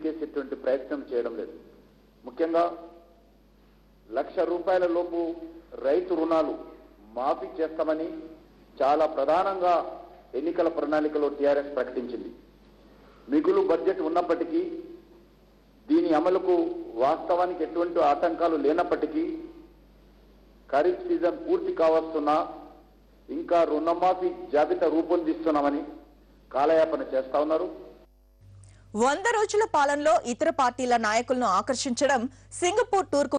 ముందుకేసేటువంటి ప్రయత్నం చేయడం లేదు ముఖ్యంగా లక్ష రూపాయల లోపు రైతు రుణాలు మాఫీ చేస్తామని చాలా ప్రధానంగా ఎన్నికల ప్రణాళికలో టీఆర్ఎస్ ప్రకటించింది మిగులు బడ్జెట్ ఉన్నప్పటికీ దీని అమలుకు వాస్తవానికి ఎటువంటి ఆటంకాలు లేనప్పటికీ ఖరీఫ్ సీజన్ పూర్తి కావస్తున్నా ఇంకా రుణమాఫీ జాబితా రూపొందిస్తున్నామని కాలయాపన చేస్తా ఉన్నారు వంద రోజుల పాలనలో ఇతర పార్టీల నాయకులను ఆకర్షించడం సింగపూర్ టూర్కు